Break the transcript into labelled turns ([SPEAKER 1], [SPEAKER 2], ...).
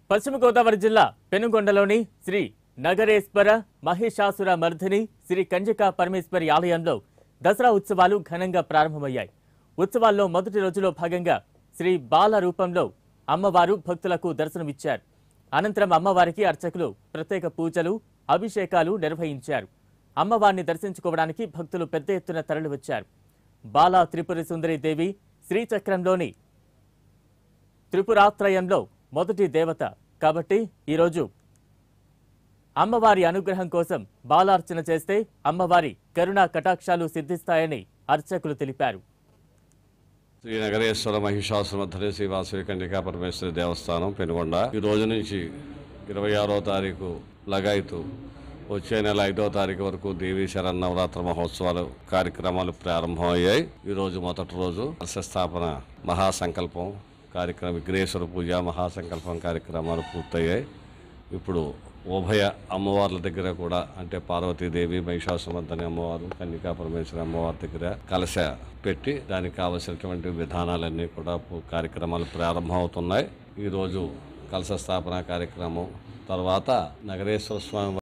[SPEAKER 1] పశ్చిమ గోదావరి జిల్లా పెనుగొండలోని శ్రీ నగరేశ్వర మహిషాసుర మర్దిని శ్రీ కంజక పరమేశ్వరి ఆలయంలో దసరా ఉత్సవాలు ఘనంగా ప్రారంభమయ్యాయి ఉత్సవాల్లో మొదటి రోజులో భాగంగా శ్రీ బాల రూపంలో అమ్మవారు భక్తులకు దర్శనమిచ్చారు అనంతరం అమ్మవారికి అర్చకులు ప్రత్యేక పూజలు అభిషేకాలు నిర్వహించారు అమ్మవారిని దర్శించుకోవడానికి భక్తులు పెద్ద ఎత్తున తరలివచ్చారు బాలా త్రిపుర సుందరి దేవి శ్రీచక్రంలోని త్రిపురాత్రయంలో మొదటి దేవత కాబట్టి ఈరోజు అమ్మవారి అనుగ్రహం కోసం బాలార్చన చేస్తే అమ్మవారి కరుణా కటాక్షాలు సిద్ధిస్తాయని అర్చకులు తెలిపారు
[SPEAKER 2] శ్రీ నగరేశ్వర మహిషాసురమధరి శ్రీ వాసవి కన్యకా పరమేశ్వరి దేవస్థానం పెనుగొండ ఈ రోజు నుంచి ఇరవై ఆరో తారీఖు లగాయతు వచ్చే నెల ఐదో తారీఖు వరకు దేవీ శరణ్ నవరాత్రి మహోత్సవాలు కార్యక్రమాలు ప్రారంభమయ్యాయి ఈ రోజు మొదటి రోజు స్థాపన మహాసంకల్పం కార్యక్రమం విఘ్నేశ్వర పూజ మహాసంకల్పం కార్యక్రమాలు పూర్తయ్యాయి ఇప్పుడు ఉభయ అమ్మవార్ల దగ్గర కూడా అంటే పార్వతీదేవి మహిషాసుమర్దని అమ్మవారు కన్యకా పరమేశ్వరి అమ్మవారి దగ్గర కలశ పెట్టి దానికి కావలసినటువంటి విధానాలన్నీ కూడా పు- కార్యక్రమాలు ప్రారంభమవుతున్నాయి ఈరోజు కలశ స్థాపన కార్యక్రమం తర్వాత నగరేశ్వర స్వామి